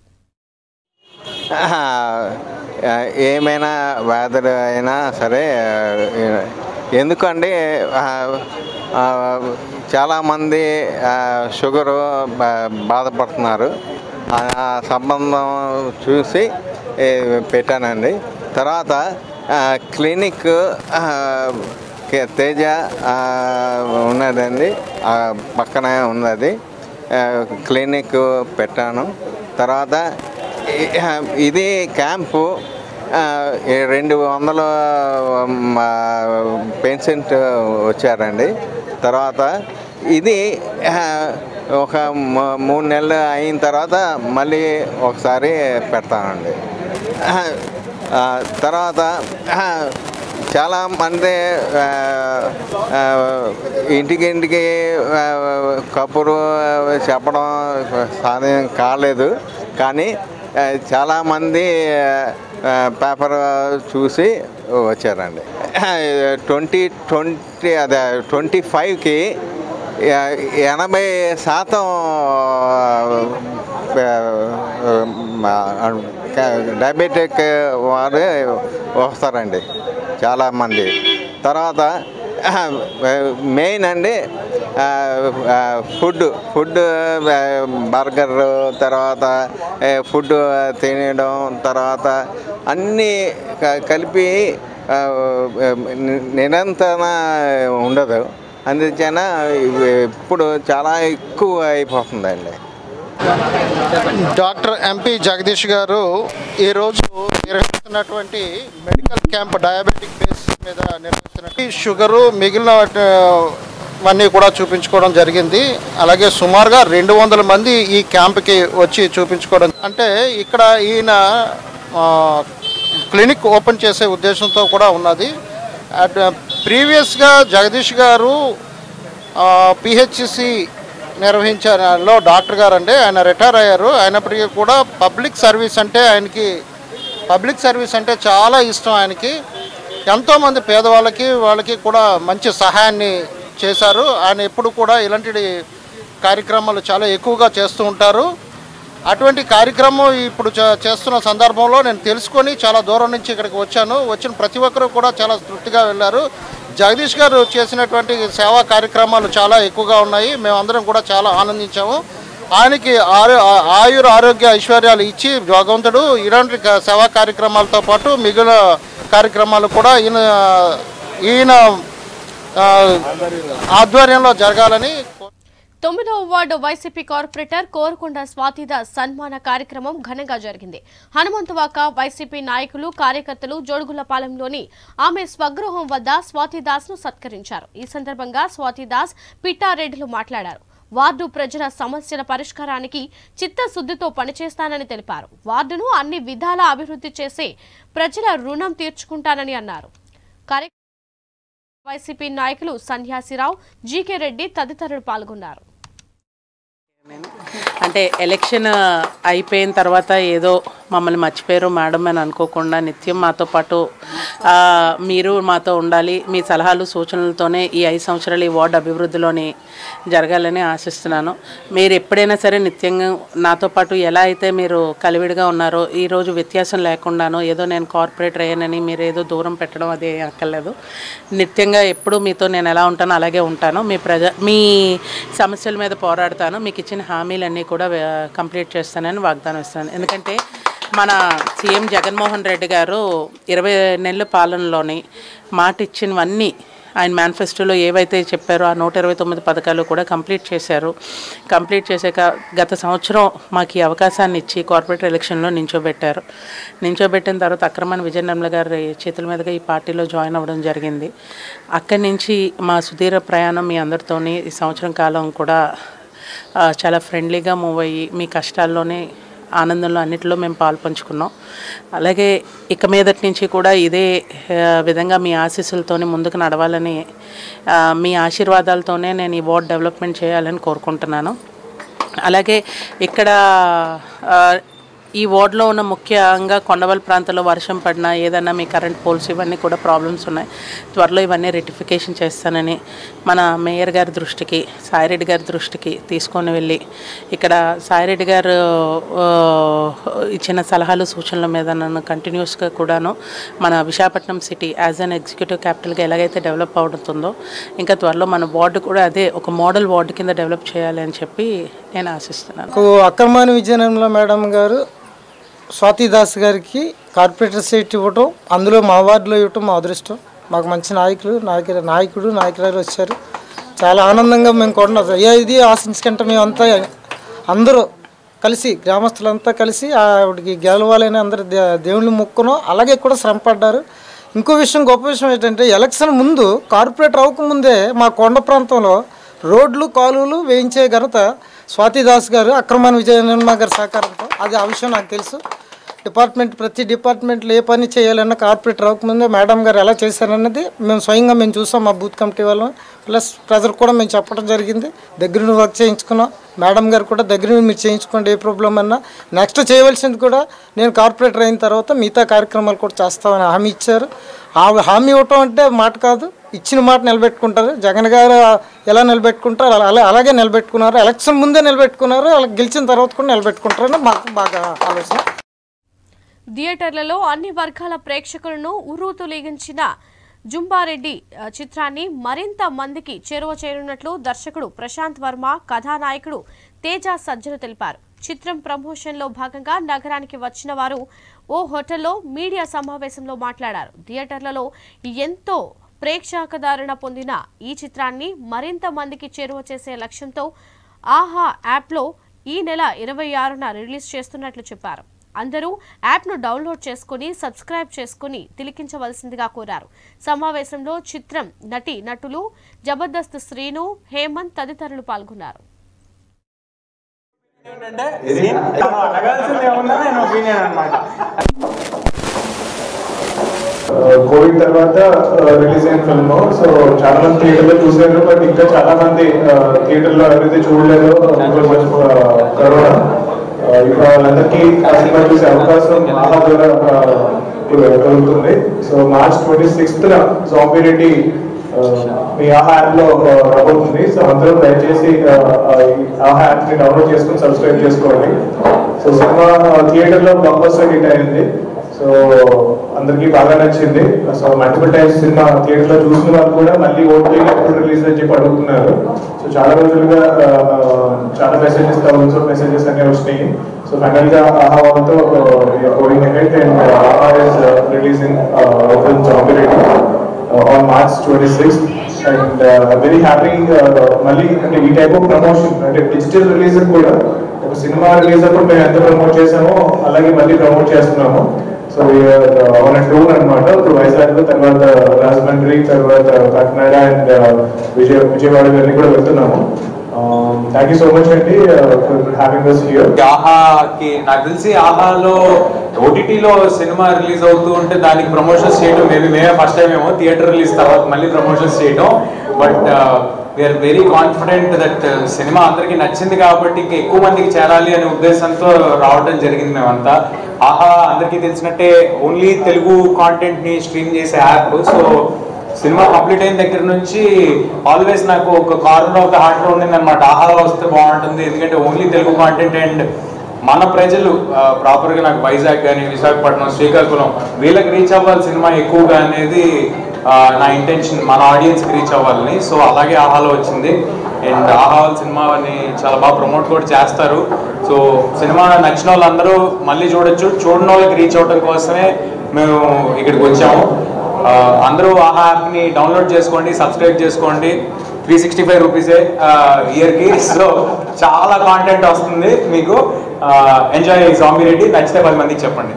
ఆ, ఏమైనా వ్యాధులు అయినా సరే ఆ, ఎందుకంటే ఆ, ఆ, చాలామంది ఆ, షుగరు బా- బాధపడుతున్నారు ఆ సంబంధం చూసి ఏ, పెట్టానండి తర్వాత ఆ, క్లినిక్ ఆ, కే- తేజ ఆ, ఉన్నదండి ఆ పక్కనే ఉన్నది ఆ, క్లినిక్ పెట్టాను తర్వాత ఈ- ఇది క్యాంపు ఆ, ఈ రెండు వందల పేషెంట్ వచ్చారండి తర్వాత ఇది ఆ, ఒక మూ- మూడు నెలలు అయిన తర్వాత మళ్ళీ ఒకసారి పెడతానండి ఆ, తర్వాత ఆ, చాలామంది ఆ, ఆ, ఇంటికి ఇంటికి ఆ, కబురు చెప్పడం సాధ్యం కాలేదు కానీ ఆ, చాలామంది ఆ, పేపర్ చూసి వచ్చారండి ట్వంటీ ట్వంటీ అదే ట్వంటీ ఫైవ్కి ఎనభై శాతం డయాబెటిక్ వారు వస్తారండి చాలామంది తర్వాత మెయిన్ అండి ఫుడ్ ఫుడ్ బర్గర్ తర్వాత ఫుడ్ తినడం తర్వాత అన్నీ క- కలిపి ఆ, ని- నిరంతర ఉండదు అందుచేన ఇవి ఇప్పుడు చాలా ఎక్కువ అయిపోతుందండి డాక్టర్ ఎంపీ జగదీష్ గారు ఈరోజు నిర్వహిస్తున్నటువంటి మెడికల్ క్యాంప్ డయాబెటిక్ బేస్ మీద నిర్వహిస్తున్న షుగరు మిగిలిన వాటి- అన్నీ కూడా చూపించుకోవడం జరిగింది అలాగే సుమారుగా రెండు వందల మంది ఈ క్యాంప్కి వచ్చి చూపించుకోవడం అంటే ఇక్కడ ఈయన ఆ, క్లినిక్ ఓపెన్ చేసే ఉద్దేశంతో కూడా ఉన్నది అట్ ప్రీవియస్గా జగదీష్ గారు పిహెచ్సి నిర్వహించాలో డాక్టర్ గారు అండి ఆయన రిటైర్ అయ్యారు అయినప్పటికీ కూడా పబ్లిక్ సర్వీస్ అంటే ఆయనకి పబ్లిక్ సర్వీస్ అంటే చాలా ఇష్టం ఆయనకి ఎంతోమంది పేదవాళ్ళకి వాళ్ళకి కూడా మంచి సహాయాన్ని చేశారు ఆయన ఎప్పుడు కూడా ఇలాంటి కార్యక్రమాలు చాలా ఎక్కువగా చేస్తూ ఉంటారు అటువంటి కార్యక్రమం ఇప్పుడు చే- చేస్తున్న సందర్భంలో నేను తెలుసుకొని చాలా దూరం నుంచి ఇక్కడికి వచ్చాను వచ్చిన ప్రతి ఒక్కరూ కూడా చాలా తృప్తిగా వెళ్ళారు జగదీష్ గారు చేసినటువంటి సేవా కార్యక్రమాలు చాలా ఎక్కువగా ఉన్నాయి మేమందరం కూడా చాలా ఆనందించాము ఆయనకి ఆరో ఆయుర ఆరోగ్య ఐశ్వర్యాలు ఇచ్చి భగవంతుడు ఇలాంటి క- సేవా కార్యక్రమాలతో పాటు మిగిలిన కార్యక్రమాలు కూడా ఈయన ఈయన ఆ, ఆధ్వర్యంలో జరగాలని తొమ్మిదవ ward YCP corporator Korukonda Swathidas సన్మాన కార్యక్రమం ఘనంగా జరిగింది హనుమంతువాక వైసీపీ నాయకులు కార్యకర్తలు జోడుగులపాలెంలోని ఆమె స్వగృహం వద్ద స్వాతిదాస్ ను సత్కరించారు ఈ సందర్భంగా స్వాతిదాస్ పిట్టారెడ్డిలు మాట్లాడారు వార్డు ప్రజల సమస్యల పరిష్కారానికి చిత్తశుద్ధితో పనిచేస్తానని తెలిపారు వార్డును అన్ని విధాలా అభివృద్ధి చేసి ప్రజల రుణం తీర్చుకుంటానని అన్నారు కార్య- వైసీపీ నాయకులు సన్యాసిరావు జీకే రెడ్డి తదితరులు పాల్గొన్నారు అంటే ఎలక్షన్ అయిపోయిన తర్వాత ఏదో మమ్మల్ని మర్చిపోయారు మేడం అని అనుకోకుండా నిత్యం మాతో పాటు ఆ, మీరు మాతో ఉండాలి మీ సలహాలు సూచనలతోనే ఈ ఐదు సంవత్సరాలు ఈ వార్డు అభివృద్ధిలోని జరగాలని ఆశిస్తున్నాను మీరు ఎప్పుడైనా సరే నిత్యంగా నాతో పాటు ఎలా అయితే మీరు కలివిడిగా ఉన్నారో ఈరోజు వ్యత్యాసం లేకుండానో ఏదో నేను కార్పొరేటర్ అయ్యానని మీరు ఏదో దూరం పెట్టడం అది అక్కర్లేదు నిత్యంగా ఎప్పుడు మీతో నేను ఎలా ఉంటానో అలాగే ఉంటాను మీ ప్రజ మీ సమస్యల మీద పోరాడతాను మీకు ఇచ్చిన హామీలన్నీ కూడా వే- కంప్లీట్ చేస్తానని వాగ్దానం ఇస్తాను ఎందుకంటే మన సీఎం జగన్మోహన్ రెడ్డి గారు ఇరవై నెలల పాలనలోని మాట ఇచ్చినవన్నీ ఆయన మేనిఫెస్టోలో ఏవైతే చెప్పారో ఆ నూట ఇరవై తొమ్మిది పథకాలు కూడా కంప్లీట్ చేశారు కంప్లీట్ చేశాక గత సంవత్సరం మాకు ఈ అవకాశాన్ని ఇచ్చి కార్పొరేట్ ఎలక్షన్లో నించోబెట్టారు నించోబెట్టిన తర్వాత అక్రమణ విజయ నిర్మల గారి చేతుల మీదుగా ఈ పార్టీలో జాయిన్ అవ్వడం జరిగింది అక్కడి నుంచి మా సుదీర్ఘ ప్రయాణం మీ అందరితోని ఈ సంవత్సరం కాలం కూడా ఆ, చాలా ఫ్రెండ్లీగా మూవ్ అయ్యి మీ కష్టాల్లోనే ఆనందంలో అన్నిటిలో మేము పాలు పంచుకున్నాం అలాగే ఇక మీదటి నుంచి కూడా ఇదే ఆ, విధంగా మీ ఆశీస్సులతోనే ముందుకు నడవాలని ఆ, మీ ఆశీర్వాదాలతోనే నేను ఈ వార్డ్ డెవలప్మెంట్ చేయాలని కోరుకుంటున్నాను అలాగే ఇక్కడ ఆ, ఈ వార్డులో ఉన్న ముఖ్యంగా కొండవల్ ప్రాంతంలో వర్షం పడినా ఏదైనా మీ కరెంట్ పోల్స్ ఇవన్నీ కూడా ప్రాబ్లమ్స్ ఉన్నాయి త్వరలో ఇవన్నీ రెటిఫికేషన్ చేస్తానని మన మేయర్ గారి దృష్టికి సాయిరెడ్డి గారి దృష్టికి తీసుకొని వెళ్ళి ఇక్కడ సాయిరెడ్డి గారు ఆ, ఇచ్చిన సలహాలు సూచనల మీద నన్ను కంటిన్యూస్గా కూడాను మన Visakhapatnam city as an executive క్యాపిటల్గా ఎలాగైతే డెవలప్ అవుతుందో ఇంకా త్వరలో మన వార్డు కూడా అదే ఒక మోడల్ వార్డు కింద డెవలప్ చేయాలి అని చెప్పి నేను ఆశిస్తున్నాను నాకు అక్రమాని విజయనిర్మల మేడం గారు స్వాతి దాస్ గారికి కార్పొరేటర్ సీట్ ఇవ్వటం అందులో మా వార్డులో ఇవ్వటం మా అదృష్టం మాకు మంచి నాయకులు నాయకులు నాయకుడు నాయకురాలు వచ్చారు చాలా ఆనందంగా మేము కూడా ఏ ఇది ఆశించకంటే మేమంతా అందరూ కలిసి గ్రామస్తులంతా కలిసి ఆవిడకి గెలవాలని అందరు దే- దేవుళ్ళు మొక్కును అలాగే కూడా శ్రమపడ్డారు ఇంకో విషయం గొప్ప విషయం ఏంటంటే ఎలక్షన్ ముందు కార్పొరేటర్ అవ్వకముందే మా కొండ ప్రాంతంలో రోడ్లు కాలువలు వేయించే ఘనత స్వాతి దాస్ గారు అక్రమాన్ విజయ నిర్మల గారి సహకారంతో అది ఆ విషయం నాకు తెలుసు డిపార్ట్మెంట్ ప్రతి డిపార్ట్మెంట్లో ఏ పని చేయాలన్నా కార్పొరేటర్ అవ్వకముందే మేడం గారు ఎలా చేశారన్నది మేము స్వయంగా మేము చూసాం మా బూత్ కమిటీ వాళ్ళం ప్లస్ ప్రజలకు కూడా మేము చెప్పడం జరిగింది దగ్గర నుండి వర్క్ చేయించుకున్నాం మేడం గారు కూడా దగ్గర నుండి మీరు చేయించుకోండి ఏ ప్రాబ్లం అన్నా నెక్స్ట్ చేయవలసింది కూడా నేను కార్పొరేటర్ అయిన తర్వాత మిగతా కార్యక్రమాలు కూడా చేస్తామని హామీ ఇచ్చారు ఆ హామీ ఇవ్వటం అంటే మాట కాదు ఇచ్చిన మాట నిలబెట్టుకుంటారు జగన్ గారు ఎలా నిలబెట్టుకుంటారు అలా అలా- అలాగే నిలబెట్టుకున్నారు ఎలక్షన్ ముందే నిలబెట్టుకున్నారు అలా గెలిచిన తర్వాత కూడా నిలబెట్టుకుంటారని మాకు బాగా ఆలోచన థియేటర్లలో అన్ని వర్గాల ప్రేక్షకులను ఉర్రూతులీగించిన జుంబారెడ్డి ఆ, చిత్రాన్ని మరింత మందికి చేరువ చేయనున్నట్లు దర్శకుడు ప్రశాంత్ వర్మ కథానాయకుడు తేజ సజ్జలు తెలిపారు చిత్రం ప్రమోషన్లో భాగంగా నగరానికి వచ్చిన వారు ఓ హోటల్లో మీడియా సమావేశంలో మాట్లాడారు థియేటర్లలో ఎంతో ప్రేక్షకదారణ పొందిన ఈ చిత్రాన్ని మరింత మందికి చేరువ చేసే లక్ష్యంతో ఆహా యాప్లో ఈ నెల ఇరవై ఆరున రిలీజ్ చేస్తున్నట్లు చెప్పారు అందరూ యాప్ను డౌన్లోడ్ చేసుకుని సబ్స్క్రైబ్ చేసుకుని తిలికించవలసిందిగా కోరారు సమావేశంలో చిత్రం నటి నటులు జబర్దస్త్ శ్రీను హేమంత్ తదితరులు పాల్గొన్నారు కోవిడ్ తర్వాత రిలీజ్ అయిన ఫిల్మ్ సో చాలా మంది థియేటర్లో చూసారు బట్ ఇంకా చాలా మంది థియేటర్లో ఎవరైతే చూడలేదో బికాస్ ఆఫ్ కరోనా ఇప్పుడు వాళ్ళందరికీ ఆ సినిమా చూసే అవకాశం ఆహా ద్వారా uh, ఇప్పుడు కలుగుతుంది so March twenty sixth Zombie Reddy uh, మీ ఆహా యాప్ లో uh, రాబోతుంది సో అందరూ దయచేసి uh, uh, ఈ ఆహా యాప్ ని డౌన్లోడ్ చేసుకుని సబ్స్క్రైబ్ చేసుకోండి సో సినిమా థియేటర్ లో బ్లాక్ బస్టర్ హిట్ అయింది సో అందరికీ బాగా నచ్చింది so multiple times cinema theatre లో చూసిన వాళ్ళు కూడా మళ్ళీ ఓటీటీ ఎప్పుడు రిలీజ్ అని చెప్పి అడుగుతున్నారు సో చాలా రోజులుగా ఆ, ఆ, చాలా మెసేజెస్ థౌసండ్స్ ఆఫ్ మెసేజెస్ అన్ని వచ్చినాయి సో ఫైనల్ గా ఆహా వాళ్ళతో going ahead and Aha is releasing film Zombie Reddy on March twenty sixth and very happy మళ్ళీ అంటే ఈ టైప్ ఆఫ్ ప్రమోషన్ అంటే డిజిటల్ రిలీజ్ కూడా ఒక సినిమా రిలీజ్ అప్పుడు మేము ఎంత ప్రమోట్ చేసామో అలాగే మళ్ళీ ప్రమోట్ చేస్తున్నాము సో ఆన్ అండ్ టూర్ అనమాట ఇప్పుడు వైజాగ్ తర్వాత రాజమండ్రి తర్వాత కాకినాడ అండ్ విజయ విజయవాడ ఇవన్నీ కూడా వెళ్తున్నాము థ్యాంక్ యూ సో మచ్ అండి ఫర్ హ్యావింగ్ us here ఆహాకి నాకు తెలిసి ఆహాలో ఓటీటీలో సినిమా రిలీజ్ అవుతూ ఉంటే దానికి ప్రమోషన్స్ చేయడం మేబీ మేమే ఫస్ట్ టైం ఏమో థియేటర్ రిలీజ్ తర్వాత మళ్ళీ ప్రమోషన్స్ చేయడం but we are very confident that cinema అందరికీ నచ్చింది కాబట్టి ఇంకా ఎక్కువ మందికి చేరాలి అనే ఉద్దేశంతో రావడం జరిగింది మేమంతా ఆహా అందరికీ తెలిసినట్టే ఓన్లీ తెలుగు కాంటెంట్ ని స్ట్రీమ్ చేసే యాప్ సో సినిమా కంప్లీట్ అయిన దగ్గర నుంచి ఆల్వేస్ నాకు ఒక కార్నర్ ఆఫ్ ద హార్ట్ లో ఉండింది అనమాట ఆహా వస్తే బాగుంటుంది ఎందుకంటే ఓన్లీ తెలుగు కాంటెంట్ అండ్ మన ప్రజలు ప్రాపర్ గా నాకు వైజాగ్ కానీ విశాఖపట్నం శ్రీకాకుళం వీళ్ళకి రీచ్ అవ్వాలి సినిమా ఎక్కువగా అనేది ఆ, నా ఇంటెన్షన్ మన ఆడియన్స్ కి రీచ్ అవ్వాలని సో అలాగే ఆహాలో వచ్చింది అండ్ ఆహా వాళ్ళ సినిమాని చాలా బాగా ప్రమోట్ కూడా చేస్తారు సో సినిమా నచ్చిన వాళ్ళందరూ మళ్ళీ చూడొచ్చు చూడని వాళ్ళకి రీచ్ అవ్వడం కోసమే మేము ఇక్కడికి వచ్చాము ఆ, అందరూ ఆహా యాప్ని డౌన్లోడ్ చేసుకోండి సబ్స్క్రైబ్ చేసుకోండి త్రీ సిక్స్టీ ఫైవ్ రూపీసే ఇయర్కి సో చాలా కాంటెంట్ వస్తుంది మీకు ఎంజాయ్ సాంబి రెడ్డి నచ్చితే పది మందికి చెప్పండి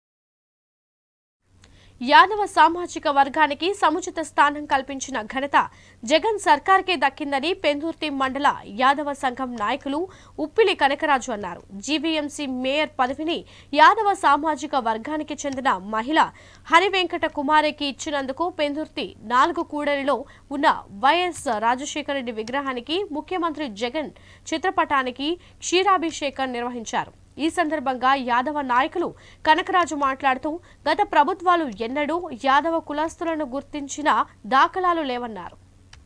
యాదవ సామాజిక వర్గానికి సముచిత స్థానం కల్పించిన ఘనత జగన్ సర్కార్కే దక్కిందని పెందుర్తి మండల యాదవ సంఘం నాయకులు ఉప్పిలి కనకరాజు అన్నారు జీవీఎంసీ మేయర్ పదవిని యాదవ సామాజిక వర్గానికి చెందిన మహిళ హరివెంకట కుమారికి ఇచ్చినందుకు పెందుర్తి నాలుగు కూడలిలో ఉన్న వైఎస్ రాజశేఖర రెడ్డి విగ్రహానికి ముఖ్యమంత్రి జగన్ చిత్రపటానికి క్షీరాభిషేకం నిర్వహించారు ఈ సందర్భంగా యాదవ నాయకులు కనకరాజు మాట్లాడుతూ గత ప్రభుత్వాలు ఎన్నడూ యాదవ కులస్తులను గుర్తించిన దాఖలాలు లేవన్నారు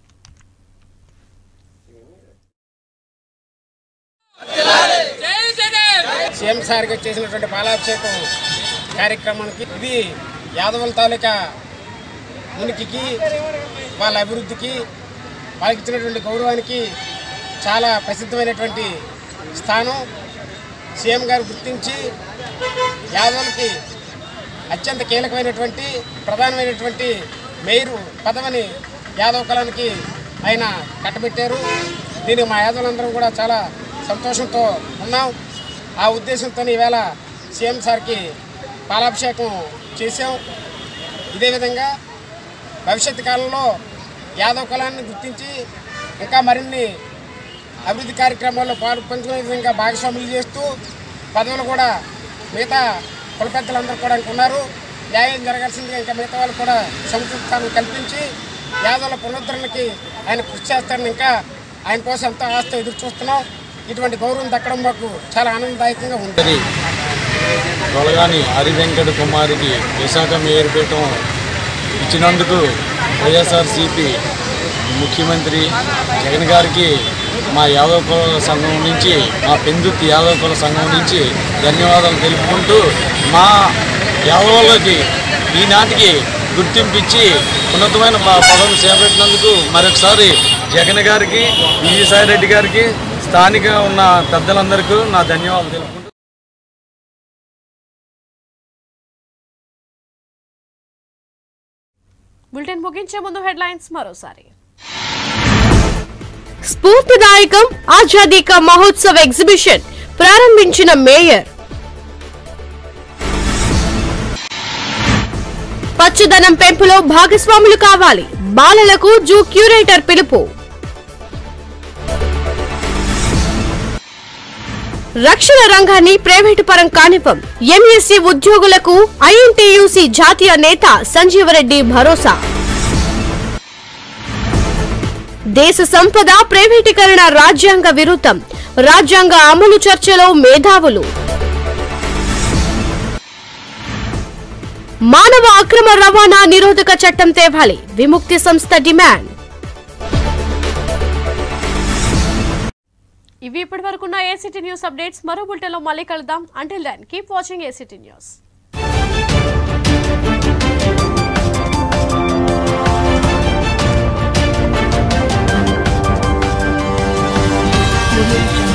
సీఎం సార్కి చేసినటువంటి పాలాభిషేకం కార్యక్రమానికి ఇది యాదవుల తాలూకా ఉనికికి వాళ్ళ అభివృద్ధికి వాళ్ళకి ఇచ్చినటువంటి గౌరవానికి చాలా ప్రసిద్ధమైనటువంటి స్థానం సీఎం గారు గుర్తించి యాదవులకి అత్యంత కీలకమైనటువంటి ప్రధానమైనటువంటి మేయరు పదవిని యాదవ కులానికి ఆయన కట్టబెట్టారు దీనికి మా యాదవులందరం కూడా చాలా సంతోషంతో ఉన్నాం ఆ ఉద్దేశంతో ఈవేళ సీఎం సార్కి పాలాభిషేకం చేసాం ఇదే విధంగా భవిష్యత్తు కాలంలో యాదవ కులాన్ని గుర్తించి ఇంకా మరిన్ని అభివృద్ధి కార్యక్రమాల్లో పాలు పంచుకునే విధంగా భాగస్వాములు చేస్తూ పదవులు కూడా మిగతా కుల పెద్దలందరూ కూడా ఉన్నారు న్యాయం జరగాల్సిందిగా ఇంకా మిగతా వాళ్ళు కూడా సముచితాన్ని కల్పించి యాదవుల పునరుద్ధరణకి ఆయన కృషి చేస్తారని ఇంకా ఆయన కోసం ఎంతో ఆస్తి ఎదురు చూస్తున్నాం ఇటువంటి గౌరవం దక్కడం మాకు చాలా ఆనందదాయకంగా ఉంటుంది గొలగాని హరి వెంకట కుమారికి విశాఖ మేయర్ పీఠం ఇచ్చినందుకు వైఎస్ఆర్సిపి ముఖ్యమంత్రి జగన్ గారికి మా యాదవ కుల సంఘం నుంచి మా పెందుర్తి యాదవ కుల సంఘం నుంచి ధన్యవాదాలు తెలుపుకుంటూ మా యాదవులకి ఈనాటికి గుర్తింపిచ్చి ఉన్నతమైన ప- పదవిని చేపట్టినందుకు మరొకసారి జగన్ గారికి విజయసాయి రెడ్డి గారికి స్థానిక ఉన్న పెద్దలందరికీ నా ధన్యవాదాలు తెలుపుకుంటూ బులెటిన్ ముగించే ముందు హెడ్లైన్స్ మరోసారి స్ఫూర్తిదాయకం ఆజాదీ కా మహోత్సవ్ ఎగ్జిబిషన్ ప్రారంభించిన మేయర్ పచ్చదనం పెంపులో భాగస్వాములు కావాలి బాలలకు జూ క్యూరేటర్ పిలుపు రక్షణ రంగాన్ని ప్రైవేటు పరం కానివ్వం ఎంఎస్సీ ఉద్యోగులకు ఐఎన్టీయూసీ జాతీయ నేత సంజీవరెడ్డి భరోసా దేశ సంపద ప్రైవేటీకరణ రాజ్యాంగ విరుద్ధం రాజ్యాంగ అమలు చర్చలో మేధావులు మానవ అక్రమ రవాణా నిరోధక చట్టం తేవాలి విముక్తి సంస్థ డిమాండ్ ఇవి ఇప్పటి వరకున్న ఏసీటీ న్యూస్ అప్డేట్స్ మరో బులెటిన్లో మళ్ళీ కలుద్దాం until then keep watching ACT news Audio Jungle.